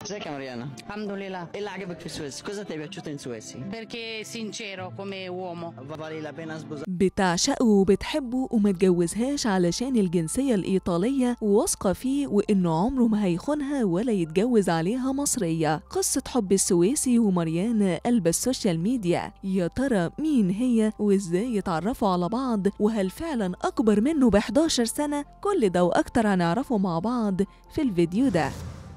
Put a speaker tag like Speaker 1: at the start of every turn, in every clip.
Speaker 1: ازيك يا مريانا
Speaker 2: الحمد لله
Speaker 1: ايه اللي عجبك في سويسرا cosa ti è piaciuto in Suecia
Speaker 2: perché è sincero come uomo
Speaker 1: vale la pena sposare
Speaker 3: بتعشقه وبتحبه وما تجوزهاش علشان الجنسية الإيطالية وواثقة فيه وإنه عمره ما هيخونها ولا يتجوز عليها مصرية قصة حب السويسي ومريانا قلب السوشيال ميديا يا ترى مين هي وإزاي يتعرفوا على بعض وهل فعلا أكبر منه ب 11 سنة كل ده وأكتر هنعرفه مع بعض في الفيديو ده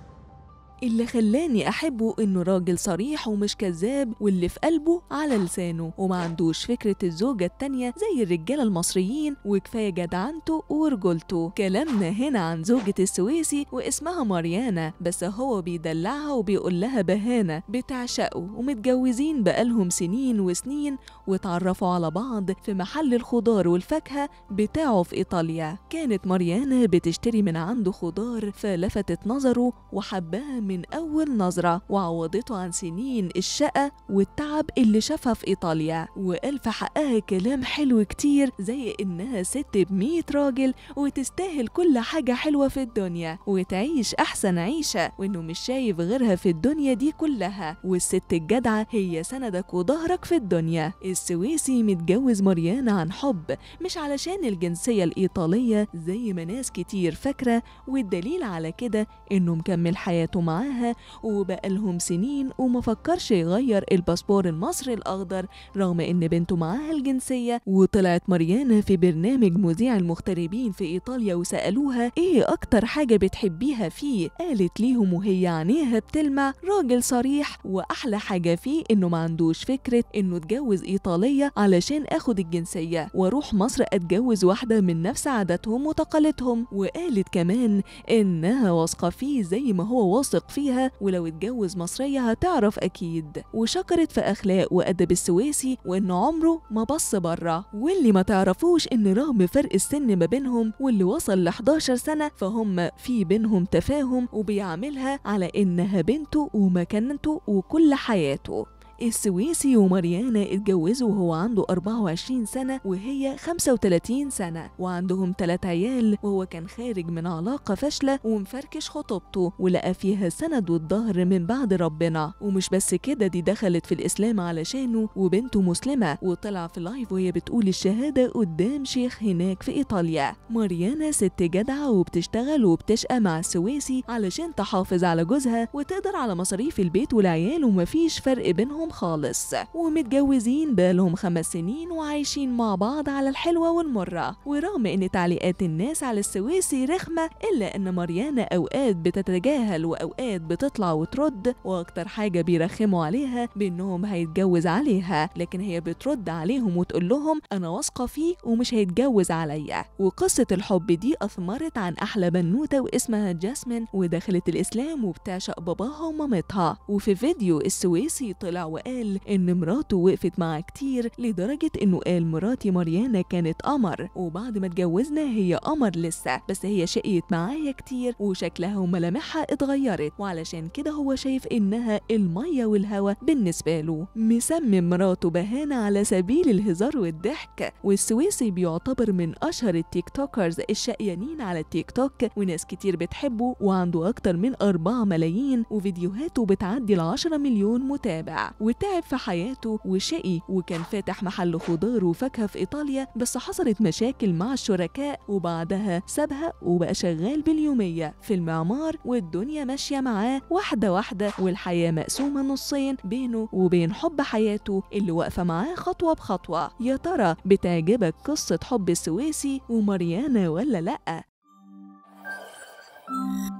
Speaker 3: اللي خلاني أحبه إنه راجل صريح ومش كذاب واللي في قلبه على لسانه وما عندوش فكرة الزوجة التانية زي الرجالة المصريين وكفاية جدعنته ورجولته كلامنا هنا عن زوجة السويسي واسمها ماريانا بس هو بيدلعها وبيقول لها بهانة بتعشقه ومتجوزين بقالهم سنين وسنين واتعرفوا على بعض في محل الخضار والفاكهة بتاعه في إيطاليا كانت ماريانا بتشتري من عنده خضار فلفتت نظره وحبها من أول نظرة وعوضته عن سنين الشقة والتعب اللي شافها في إيطاليا وقال في حقها كلام حلو كتير زي إنها ست بمية راجل وتستاهل كل حاجة حلوة في الدنيا وتعيش أحسن عيشة وإنه مش شايف غيرها في الدنيا دي كلها والست الجدعة هي سندك وظهرك في الدنيا السويسي متجوز مريانا عن حب مش علشان الجنسية الإيطالية زي ما ناس كتير فاكرة والدليل على كده إنه مكمل حياته معاها وبقالهم سنين وما فكرش يغير الباسبور المصري الأخضر رغم إن بنته معاها الجنسية وطلعت مريانا في برنامج مذيع المغتربين في إيطاليا وسألوها إيه أكتر حاجة بتحبيها فيه قالت ليهم وهي عينيها بتلمع راجل صريح وأحلى حاجة فيه إنه ما عندوش فكرة إنه اتجوز إيطالية علشان آخد الجنسية وأروح مصر أتجوز واحدة من نفس عاداتهم وتقاليدهم وقالت كمان إنها واثقة فيه زي ما هو واثق فيها ولو اتجوز مصرية هتعرف أكيد وشكرت في أخلاق وأدب السويسي وإنه عمره ما بص بره واللي ما تعرفوش إن رغم فرق السن ما بينهم واللي وصل ل 11 سنة فهم في بينهم تفاهم وبيعاملها على إنها بنته ومكانته وكل حياته السويسي وماريانا اتجوزوا وهو عنده 24 سنة وهي 35 سنة وعندهم ثلاث عيال وهو كان خارج من علاقة فاشلة ومفركش خطوبته ولقى فيها سند والظهر من بعد ربنا ومش بس كده دي دخلت في الإسلام علشانه وبنته مسلمة وطلع في لايف وهي بتقول الشهادة قدام شيخ هناك في إيطاليا ماريانا ست جدعة وبتشتغل وبتشقى مع السويسي علشان تحافظ على جوزها وتقدر على مصاريف البيت والعيال ومفيش فرق بينهم خالص ومتجوزين بقالهم خمس سنين وعايشين مع بعض على الحلوة والمرة ورغم ان تعليقات الناس على السويسي رخمة الا ان ماريانا اوقات بتتجاهل واوقات بتطلع وترد واكتر حاجة بيرخموا عليها بانهم هيتجوز عليها لكن هي بترد عليهم وتقول لهم انا واثقة فيه ومش هيتجوز عليا وقصة الحب دي اثمرت عن احلى بنوتة واسمها جاسمين ودخلت الاسلام وبتعشق باباها ومامتها وفي فيديو السويسي طلع وقال ان مراته وقفت معاه كتير لدرجة انه قال مراتي مريانا كانت قمر وبعد ما اتجوزنا هي قمر لسه بس هي شقيت معايا كتير وشكلها وملامحها اتغيرت وعلشان كده هو شايف انها المية والهوا بالنسبة له مسمم مراته بهانة على سبيل الهزار والضحك والسويسي بيعتبر من اشهر التيك توكرز الشقيانين على التيك توك وناس كتير بتحبه وعنده اكتر من 4 ملايين وفيديوهاته بتعدي ال 10 مليون متابع وتعب في حياته وشقي وكان فاتح محل خضار وفاكهة في إيطاليا بس حصلت مشاكل مع الشركاء وبعدها سابها وبقى شغال باليومية في المعمار والدنيا ماشية معاه واحدة واحدة والحياة مقسومة نصين بينه وبين حب حياته اللي واقفة معاه خطوة بخطوة يا ترى بتعجبك قصة حب السويسي وماريانا ولا لأ؟